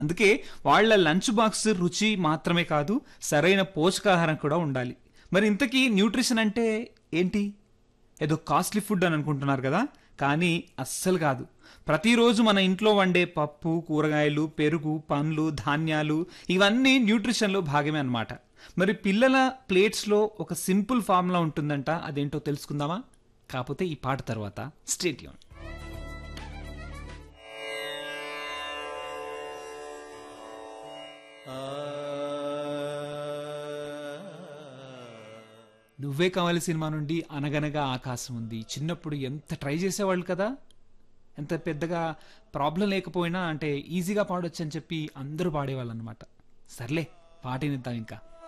అందుకే వాళ్ళ lunch box రుచి మాత్రమే కాదు సరైన పోషకాహారం కూడా ఉండాలి మరి ఇంతకీ న్యూట్రిషన్ అంటే ఏంటి ఏదో కాస్ట్లీ ఫుడ్ అని అనుకుంటున్నారు కదా కానీ అస్సలు కాదు ప్రతిరోజు మన ఇంట్లో వండే పప్పు కూరగాయలు పెరుగు పండ్లు ధాన్యాలు ఇవన్నీ న్యూట్రిషన్లో భాగమే అన్నమాట మరి పిల్లల ప్లేట్స్లో ఒక సింపుల్ ఫార్ములా ఉంటుందంట అదేంటో తెలుసుకుందామా కాకపోతే ఈ పాట తర్వాత స్టేట్యూన్ నువ్వే కావాలి సినిమా నుండి అనగనగా ఆకాశం ఉంది చిన్నప్పుడు ఎంత ట్రై చేసేవాళ్ళు కదా ఎంత పెద్దగా ప్రాబ్లం లేకపోయినా అంటే ఈజీగా పాడొచ్చు అని చెప్పి అందరూ పాడేవాళ్ళు అనమాట సర్లే పాటనిద్దాం ఇంకా